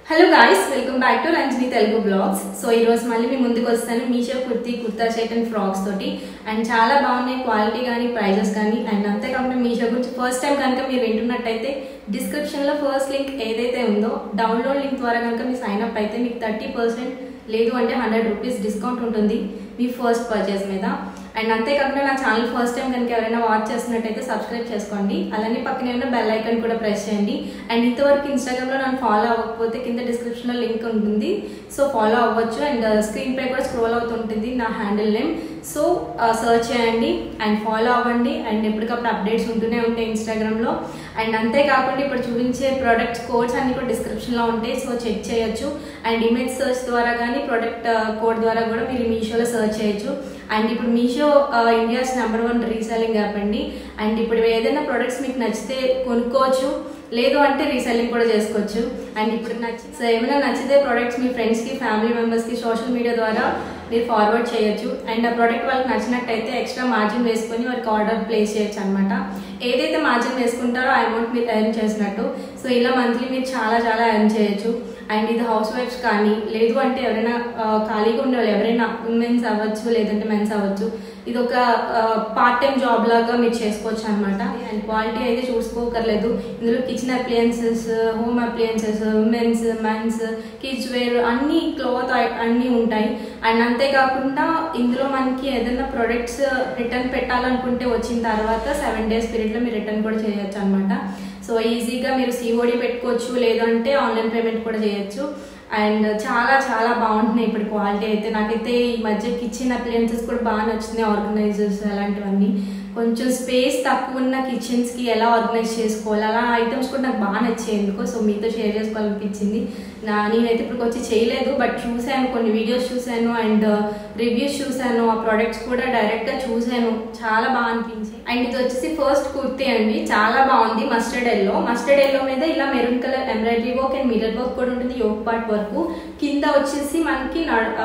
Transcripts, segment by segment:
hello guys welcome back to Ranjani Telugu vlogs so ఈ రోజు మళ్ళీ మీ ముందుకు వస్తాను Meesho kurti kurta set and frocks తోటి అండ్ చాలా బాగున్నాయి క్వాలిటీ కానీ ప్రైజెస్ కానీ అండ్ అంతేకాకుండా మీషో గురించి ఫస్ట్ టైం కనుక మీరు వింటున్నట్టయితే డిస్క్రిప్షన్లో ఫస్ట్ లింక్ ఏదైతే ఉందో డౌన్లోడ్ లింక్ ద్వారా కనుక మీరు సైన్ అప్ అయితే మీకు థర్టీ పర్సెంట్ లేదు అంటే హండ్రెడ్ రూపీస్ డిస్కౌంట్ ఉంటుంది మీ ఫస్ట్ పర్చేస్ మీద అండ్ అంతేకాకుండా నా ఛానల్ ఫస్ట్ టైం కనుక ఎవరైనా వాచ్ చేస్తున్నట్టయితే సబ్స్క్రైబ్ చేసుకోండి అలానే పక్కనే ఉన్న బెల్ ఐకాన్ కూడా ప్రెస్ చేయండి అండ్ ఇంతవరకు ఇన్స్టాగ్రామ్లో నన్ను ఫాలో అవ్వకపోతే కింద డిస్క్రిప్షన్లో లింక్ ఉంటుంది సో ఫాలో అవ్వచ్చు అండ్ స్క్రీన్ పై కూడా స్క్రోల్ అవుతుంటుంది నా హ్యాండిల్ నేమ్ సో సర్చ్ చేయండి అండ్ ఫాలో అవ్వండి అండ్ ఎప్పటికప్పుడు అప్డేట్స్ ఉంటూనే ఉంటాయి ఇన్స్టాగ్రామ్లో అండ్ అంతేకాకుండా ఇప్పుడు చూపించే ప్రోడక్ట్స్ కోడ్స్ అన్ని కూడా డిస్క్రిప్షన్లో ఉంటాయి సో చెక్ చేయొచ్చు అండ్ ఇమేజ్ సర్చ్ ద్వారా కానీ ప్రోడక్ట్ కోడ్ ద్వారా కూడా మీరు మీషోలో సర్చ్ చేయొచ్చు అండ్ ఇప్పుడు Meesho India's number one reselling app అండి అండ్ ఇప్పుడు ఏదైనా ప్రొడక్ట్స్ మీకు నచ్చితే కొనుక్కోవచ్చు లేదు అంటే రీసెల్లింగ్ కూడా చేసుకోవచ్చు అండ్ ఇప్పుడు నచ్చి సో ఏమైనా నచ్చితే ప్రొడక్ట్స్ మీ ఫ్రెండ్స్కి ఫ్యామిలీ మెంబర్స్కి సోషల్ మీడియా ద్వారా మీరు ఫార్వర్డ్ చేయొచ్చు అండ్ ఆ ప్రోడక్ట్ వాళ్ళకి నచ్చినట్టయితే ఎక్స్ట్రా మార్జిన్ వేసుకొని వారికి ఆర్డర్ ప్లేస్ చేయొచ్చు అనమాట ఏదైతే మార్జిన్ వేసుకుంటారో ఆ అమౌంట్ మీరు ఎర్న్ చేసినట్టు సో ఇలా మంత్లీ మీరు చాలా చాలా ఎర్న్ చేయొచ్చు అండ్ ఇది హౌస్ వైఫ్స్ కానీ లేదు అంటే ఎవరైనా ఖాళీగా ఉండే వాళ్ళు ఎవరైనా ఉమెన్స్ అవ్వచ్చు లేదంటే మెన్స్ అవ్వచ్చు ఇది ఒక పార్ట్ టైం జాబ్ లాగా మీరు చేసుకోవచ్చు అనమాట అండ్ క్వాలిటీ అయితే చూసుకోకర్లేదు ఇందులో kitchen appliances home appliances womens mens kids wear అన్ని క్లాత్ అన్నీ ఉంటాయి అండ్ అంతేకాకుండా ఇందులో మనకి ఏదైనా ప్రొడక్ట్స్ రిటర్న్ పెట్టాలనుకుంటే వచ్చిన తర్వాత సెవెన్ డేస్ పీరియడ్లో మీరు రిటర్న్ కూడా చేయొచ్చు అనమాట సో ఈజీగా మీరు సిఓడి పెట్టుకోవచ్చు లేదంటే ఆన్లైన్ పేమెంట్ కూడా చేయొచ్చు అండ్ చాలా చాలా బాగుంటున్నాయి ఇప్పుడు క్వాలిటీ అయితే నాకైతే ఈ మధ్య కిచెన్ అప్లయన్సెస్ కూడా బాగా నచ్చుతున్నాయి ఆర్గనైజర్స్ అలాంటివన్నీ కొంచెం స్పేస్ తక్కువ ఉన్న కిచెన్స్కి ఎలా ఆర్గనైజ్ చేసుకోవాలి అలా ఐటమ్స్ కూడా నాకు బాగా నచ్చాయి ఎందుకో సో మీతో షేర్ చేసుకోవాలనిపించింది నా నేనైతే ఇప్పుడు వచ్చి చేయలేదు బట్ చూశాను కొన్ని వీడియోస్ చూశాను అండ్ రివ్యూస్ చూశాను ఆ ప్రోడక్ట్స్ కూడా డైరెక్ట్గా చూశాను చాలా బాగా అనిపించింది అండ్ ఇది వచ్చేసి ఫస్ట్ కుర్తీ అండి చాలా బాగుంది మస్టర్డ్ ఎల్లో మస్టర్డ్ ఎల్లో మీద ఇలా maroon colour embroidery work and mirror work కూడా ఉంటుంది యోగ్ పార్ట్ వరకు కింద వచ్చేసి మనకి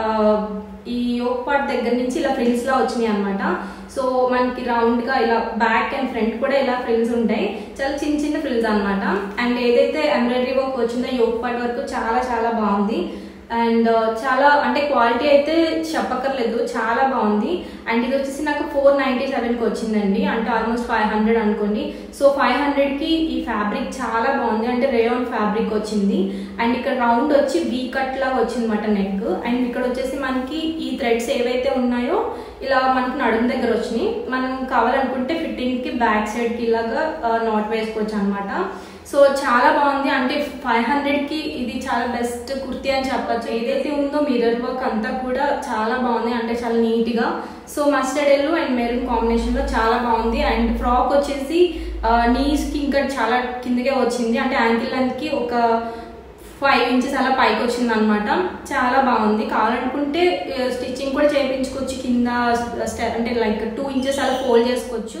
ఈ యోగ్ పార్ట్ దగ్గర నుంచి ఇలా ఫ్రిల్స్ లా వచ్చినాయి అనమాట సో మనకి రౌండ్ గా ఇలా బ్యాక్ అండ్ ఫ్రంట్ కూడా ఇలా ఫ్రిల్స్ ఉంటాయి చాలా చిన్న చిన్న ఫ్రిల్స్ అనమాట అండ్ ఏదైతే ఎంబ్రాయిడరీ వర్క్ వచ్చిందో యోగ్ పార్ట్ వరకు చాలా చాలా బాగుంది అండ్ చాలా అంటే క్వాలిటీ అయితే చెప్పక్కర్లేదు చాలా బాగుంది అండ్ ఇది వచ్చేసి నాకు ఫోర్ నైంటీ సెవెన్కి వచ్చిందండి అంటే ఆల్మోస్ట్ ఫైవ్ హండ్రెడ్ అనుకోండి సో ఫైవ్ హండ్రెడ్కి ఈ ఫ్యాబ్రిక్ చాలా బాగుంది అంటే రేయాన్ ఫ్యాబ్రిక్ వచ్చింది అండ్ ఇక్కడ రౌండ్ వచ్చి వీ కట్ లాగా వచ్చిందన్నమాట నెక్ అండ్ ఇక్కడ వచ్చేసి మనకి ఈ థ్రెడ్స్ ఏవైతే ఉన్నాయో ఇలా మనకి నడుము దగ్గర వచ్చినాయి మనం కావాలనుకుంటే ఫిట్టింగ్కి బ్యాక్ సైడ్కి ఇలాగా నాట్ వేసుకోవచ్చు అనమాట సో చాలా బాగుంది అంటే ఫైవ్ హండ్రెడ్కి ఇది చాలా బెస్ట్ కుర్తీ అని చెప్పచ్చు ఏదైతే ఉందో మిరర్ వర్క్ అంతా కూడా చాలా బాగుంది అంటే చాలా నీట్గా so mustard yellow and maroon కాంబినేషన్లో చాలా బాగుంది అండ్ ఫ్రాక్ వచ్చేసి నీస్కి ఇంకా చాలా కిందకే వచ్చింది అంటే యాంకిల్ లెంత్కి ఒక ఫైవ్ ఇంచెస్ అలా పైకి వచ్చింది అనమాట చాలా బాగుంది కావాలనుకుంటే స్టిచ్చింగ్ కూడా చేయించుకోవచ్చు కింద అంటే లైక్ టూ ఇంచెస్ అలా ఫోల్డ్ చేసుకోవచ్చు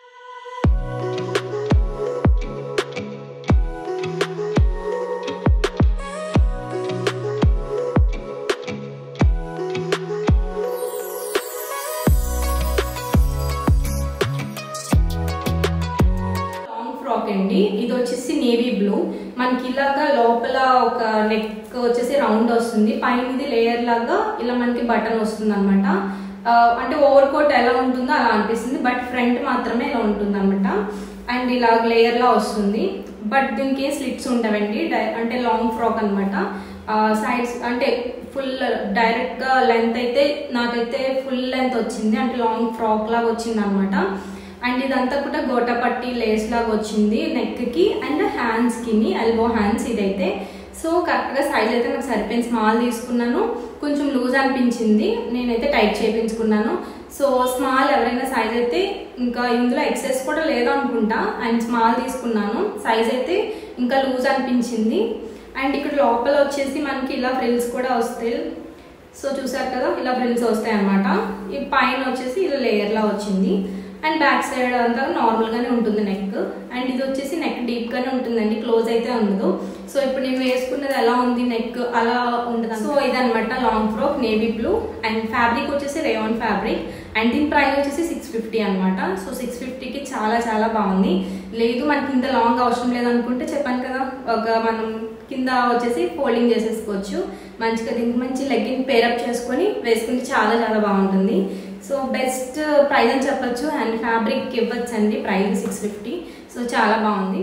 ఫ్రాక్ అండి ఇది వచ్చేసి నేవీ బ్లూ మనకి ఇలాగా లోపల ఒక నెక్ వచ్చేసి రౌండ్ వస్తుంది పైన ఇది లేయర్ లాగా ఇలా మనకి బటన్ వస్తుంది అనమాట అంటే ఓవర్ కోట్ ఎలా ఉంటుందో అలా అనిపిస్తుంది బట్ ఫ్రంట్ మాత్రమే ఇలా ఉంటుంది అనమాట అండ్ ఇలా లేయర్ లా వస్తుంది బట్ దీనికి స్లిట్స్ ఉండవండి అంటే లాంగ్ ఫ్రాక్ అనమాట సైడ్స్ అంటే ఫుల్ డైరెక్ట్గా లెంత్ అయితే నాకైతే ఫుల్ లెంత్ వచ్చింది అంటే లాంగ్ ఫ్రాక్ లాగా వచ్చింది అనమాట అండ్ ఇదంతా కూడా గోటపట్టి లేస్ లాగా వచ్చింది నెక్కి అండ్ హ్యాండ్స్కి ఎల్బో హ్యాండ్స్ ఇదైతే సో కరెక్ట్గా సైజ్ అయితే నాకు సరిపోయింది స్మాల్ తీసుకున్నాను కొంచెం లూజ్ అనిపించింది నేనైతే టైట్ చేయించుకున్నాను సో స్మాల్ ఎవరైనా సైజ్ అయితే ఇంకా ఇందులో ఎక్సెస్ కూడా లేదనుకుంటా అండ్ స్మాల్ తీసుకున్నాను సైజ్ అయితే ఇంకా లూజ్ అనిపించింది అండ్ ఇక్కడ లోపల వచ్చేసి మనకి ఇలా ఫ్రిల్స్ కూడా వస్తాయి సో చూసారు కదా ఇలా ఫ్రిల్స్ వస్తాయి అనమాట ఈ పైన వచ్చేసి ఇలా లేయర్లా వచ్చింది అండ్ బ్యాక్ సైడ్ అంతా నార్మల్గానే ఉంటుంది నెక్ అండ్ ఇది వచ్చేసి నెక్ డీప్గానే ఉంటుందండి క్లోజ్ అయితే ఉండదు సో ఇప్పుడు నేను వేసుకున్నది ఎలా ఉంది నెక్ అలా ఉండదు సో ఇదనమాట long frock navy blue and fabric వచ్చేసి రేయాన్ ఫ్యాబ్రిక్ అండ్ దీని ప్రైస్ వచ్చేసి సిక్స్ ఫిఫ్టీ అనమాట సో సిక్స్ ఫిఫ్టీకి చాలా చాలా బాగుంది లేదు మనకి ఇంత లాంగ్ అవసరం లేదనుకుంటే చెప్పాను కదా ఒక మనం కింద వచ్చేసి ఫోల్డింగ్ చేసేసుకోవచ్చు మంచిగా దీనికి మంచి లెగ్గింగ్ పేరప్ చేసుకొని వేసుకుంటే చాలా చాలా బాగుంటుంది సో బెస్ట్ ప్రైస్ అని చెప్పొచ్చు అండ్ ఫ్యాబ్రిక్ ఇవ్వచ్చు అండి ప్రైస్ సిక్స్ ఫిఫ్టీ సో చాలా బాగుంది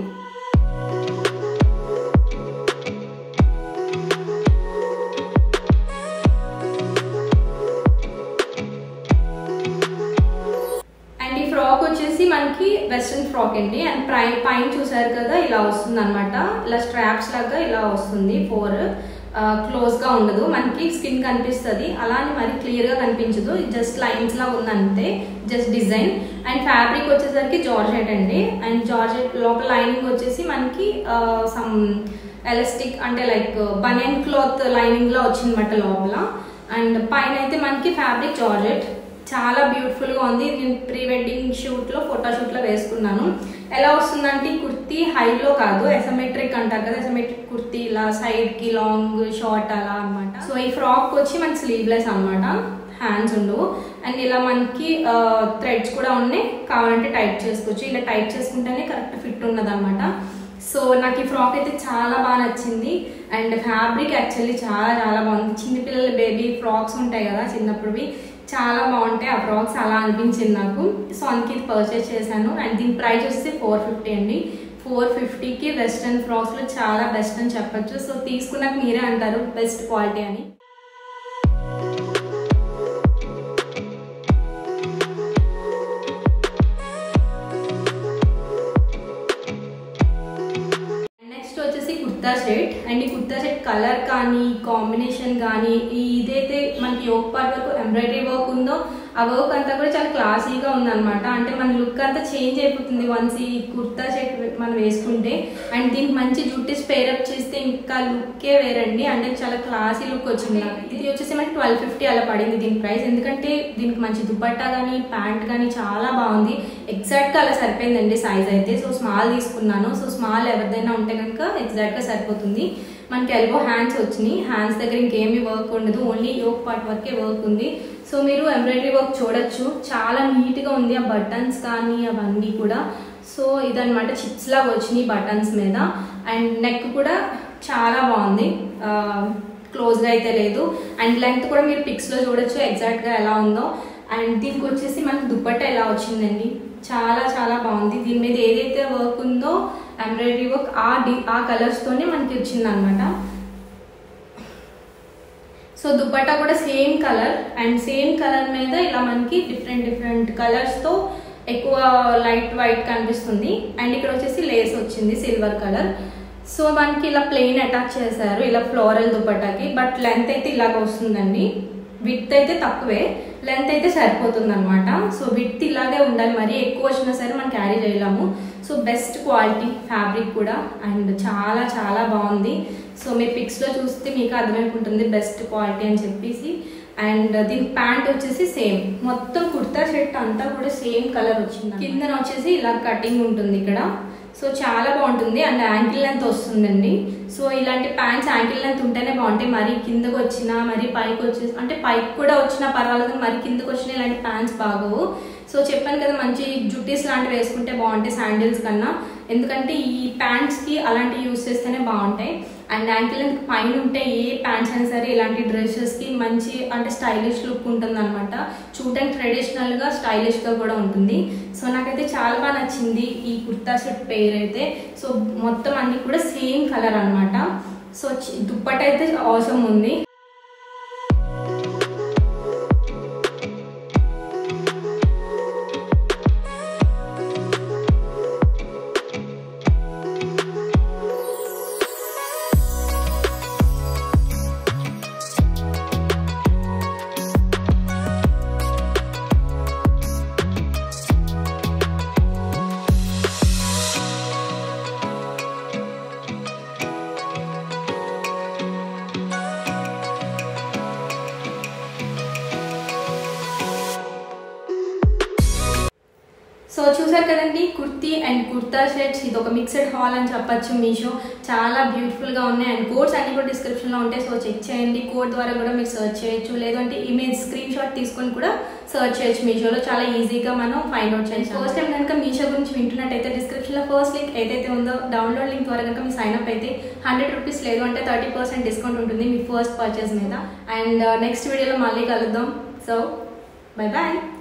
అండ్ ఈ ఫ్రాక్ వచ్చేసి మనకి వెస్ట్రన్ ఫ్రాక్ అండి అండ్ ప్రై పైన చూసారు కదా ఇలా వస్తుంది అనమాట ఇలా స్ట్రాప్స్ లాగా ఇలా వస్తుంది ఫోర్ క్లోజ్ గా ఉండదు మనకి స్కిన్ కనిపిస్తుంది అలానే మరి క్లియర్ గా కనిపించదు జస్ట్ లైన్స్ లా ఉందంతే జస్ట్ డిజైన్ అండ్ ఫ్యాబ్రిక్ వచ్చేసరికి జార్జెట్ అండి అండ్ జార్జెట్ లోపల లైనింగ్ వచ్చేసి మనకి సమ్ ఎలాస్టిక్ అంటే లైక్ బనియన్ క్లాత్ లైనింగ్ లో వచ్చిందన్నమాట లోపల అండ్ పైన అయితే మనకి ఫ్యాబ్రిక్ జార్జెట్ చాలా బ్యూటిఫుల్ గా ఉంది నేను ప్రీ వెడ్డింగ్ షూట్ లో ఫోటో షూట్ లో వేసుకున్నాను ఎలా వస్తుందంటే ఈ కుర్తీ హైలో కాదు ఎసమెట్రిక్ అంటారు కదా ఎసమెట్రిక్ కుర్తీ ఇలా సైడ్ కి లాంగ్ షార్ట్ అలా అన్నమాట సో ఈ ఫ్రాక్ వచ్చి మనకి స్లీవ్లెస్ అన్నమాట హ్యాండ్స్ ఉండవు అండ్ ఇలా మనకి థ్రెడ్స్ కూడా ఉన్నాయి కావాలంటే టైట్ చేసుకోవచ్చు ఇలా టైట్ చేసుకుంటేనే కరెక్ట్ ఫిట్ ఉన్నది అనమాట సో నాకు ఈ ఫ్రాక్ అయితే చాలా బాగా నచ్చింది అండ్ ఫ్యాబ్రిక్ యాక్చువల్లీ చాలా చాలా బాగుంది చిన్నపిల్లల బేబీ ఫ్రాక్స్ ఉంటాయి కదా చిన్నప్పుడువి చాలా బాగుంటాయి ఆ ఫ్రాక్స్ అలా అనిపించింది నాకు సో అందుకే ఇది పర్చేస్ చేశాను అండ్ దీని ప్రైస్ వచ్చి ఫోర్ ఫిఫ్టీ అండి ఫోర్ ఫిఫ్టీకి వెస్ట్రన్ ఫ్రాక్స్లో చాలా బెస్ట్ అని చెప్పొచ్చు సో తీసుకున్నాక మీరే అంటారు బెస్ట్ క్వాలిటీ అని నెక్స్ట్ వచ్చేసి కుర్తా సెట్ అండ్ ఈ కుర్తా సెట్ కలర్ కానీ కాంబినేషన్ కానీ ఈ ఇదైతే మనకి యోగ్ పార్ట్ వరకు ఎంబ్రాయిడరీ వర్క్ ఉందో ఆ వర్క్ అంతా కూడా చాలా క్లాసీగా ఉందన్నమాట అంటే మన లుక్ అంతా చేంజ్ అయిపోతుంది వన్స్ ఈ కుర్తా సెట్ మనం వేసుకుంటే అండ్ దీనికి మంచి జుట్టిస్ పేరప్ చేస్తే ఇంకా లుక్కే వేరండి అంటే చాలా క్లాసీ లుక్ వచ్చింది నాకు ఇది వచ్చేసి మనకి ట్వెల్వ్ ఫిఫ్టీ అలా పడింది దీని ప్రైస్ ఎందుకంటే దీనికి మంచి దుపట్టా కానీ ప్యాంట్ కానీ చాలా బాగుంది ఎగ్జాక్ట్గా అలా సరిపోయిందండి సైజ్ అయితే సో స్మాల్ తీసుకున్నాను సో స్మాల్ ఎవరిదైనా ఉంటే కనుక ఎగ్జాక్ట్గా సరిపోతుంది మనకి ఎల్బో హ్యాండ్స్ వచ్చినాయి హ్యాండ్స్ దగ్గర ఇంకేమీ వర్క్ ఉండదు ఓన్లీ యోక్ పార్ట్ వరకే వర్క్ ఉంది సో మీరు ఎంబ్రాయిడరీ వర్క్ చూడొచ్చు చాలా నీట్గా ఉంది ఆ బటన్స్ కానీ అవన్నీ కూడా సో ఇదనమాట చిప్స్ లాగా వచ్చినాయి బటన్స్ మీద అండ్ నెక్ కూడా చాలా బాగుంది క్లోజ్గా అయితే లేదు అండ్ లెంత్ కూడా మీరు పిక్స్లో చూడొచ్చు ఎగ్జాక్ట్గా ఎలా ఉందో అండ్ దీనికి వచ్చేసి మనకి దుప్పట్ట ఎలా వచ్చిందండి చాలా చాలా బాగుంది దీని మీద ఏదైతే వర్క్ ఉందో ఎంబ్రాయిడరీ వర్క్ ఆ డి ఆ కలర్స్తోనే మనకి వచ్చింది అనమాట సో దుపట్టా కూడా same colour and same colour మీద ఇలా మనకి డిఫరెంట్ డిఫరెంట్ కలర్స్తో ఎక్కువ లైట్ వైట్ కనిపిస్తుంది అండ్ ఇక్కడ వచ్చేసి లేస్ వచ్చింది సిల్వర్ కలర్ సో మనకి ఇలా ప్లెయిన్ అటాచ్ చేశారు ఇలా ఫ్లోరల్ దుపట్టాకి బట్ లెంత్ అయితే ఇలాగ వస్తుందండి విత్ అయితే తక్కువే లెంత్ అయితే సరిపోతుంది అనమాట సో విత్ ఇలాగే ఉండాలి మరి ఎక్కువ వచ్చినా సరే మనం క్యారీ చేయలేము సో బెస్ట్ క్వాలిటీ ఫ్యాబ్రిక్ కూడా అండ్ చాలా చాలా బాగుంది సో మీరు పిక్స్లో చూస్తే మీకు అర్థమైపోతుంది బెస్ట్ క్వాలిటీ అని చెప్పేసి అండ్ దీని ప్యాంట్ వచ్చేసి సేమ్ మొత్తం కుర్తా సెట్ అంతా కూడా సేమ్ కలర్ వచ్చింది కిందన వచ్చేసి ఇలా కటింగ్ ఉంటుంది ఇక్కడ సో చాలా బాగుంటుంది అండ్ యాంకిల్ లెంత్ వస్తుందండి సో ఇలాంటి ప్యాంట్స్ యాంకిల్ లెంత్ ఉంటేనే బాగుంటాయి మరి కిందకు వచ్చినా మరి పైకి వచ్చేసి అంటే పైకి కూడా వచ్చినా పర్వాలేదు మరి కిందకు వచ్చినా ఇలాంటి ప్యాంట్స్ బాగోవు సో చెప్పాను కదా మంచి జుట్టీస్ లాంటివి వేసుకుంటే బాగుంటాయి శాండిల్స్ కన్నా ఎందుకంటే ఈ ప్యాంట్స్కి అలాంటివి యూస్ చేస్తేనే బాగుంటాయి అండ్ యాంకిల్ లెంత్ పైన ఉంటే ఏ ప్యాంట్స్ అయినా సరే ఇలాంటి డ్రెస్సెస్కి మంచి అంటే స్టైలిష్ లుక్ ఉంటుంది అనమాట చూడడానికి ట్రెడిషనల్గా స్టైలిష్గా కూడా ఉంటుంది సో నాకైతే చాలా బాగా నచ్చింది ఈ కుర్తా సెట్ పేర్ అయితే సో మొత్తం అన్ని కూడా సేమ్ కలర్ అనమాట సో దుప్పట అయితే అవసరం ఉంది చూసారు కదండి కుర్తీ అండ్ కుర్తా షర్ట్స్ ఇది ఒక మిక్స్డ్ హాల్ అని చెప్పొచ్చు మీషో చాలా బ్యూటిఫుల్గా ఉన్నాయి అండ్ కోడ్స్ అన్ని కూడా డిస్క్రిప్షన్లో ఉంటాయి సో చెక్ చేయండి కోడ్ ద్వారా కూడా మీరు సెర్చ్ చేయొచ్చు లేదంటే ఇమేజ్ స్క్రీన్ షాట్ తీసుకొని కూడా సెర్చ్ చేయొచ్చు మీషోలో చాలా ఈజీగా మనం ఫైండ్ అవుట్ చేయొచ్చు ఫస్ట్ టైం కనుక మీషో గురించి వింటున్నట్టయితే డిస్క్రిప్షన్లో ఫస్ట్ లింక్ ఏదైతే ఉందో డౌన్లోడ్ లింక్ ద్వారా కనుక మీ సైన్ అప్ అయితే హండ్రెడ్ రూపీస్ లేదు అంటే థర్టీ పర్సెంట్ డిస్కౌంట్ ఉంటుంది మీ ఫస్ట్ పర్చేస్ మీద అండ్ నెక్స్ట్ వీడియోలో మళ్ళీ కలుద్దాం సో బై బాయ్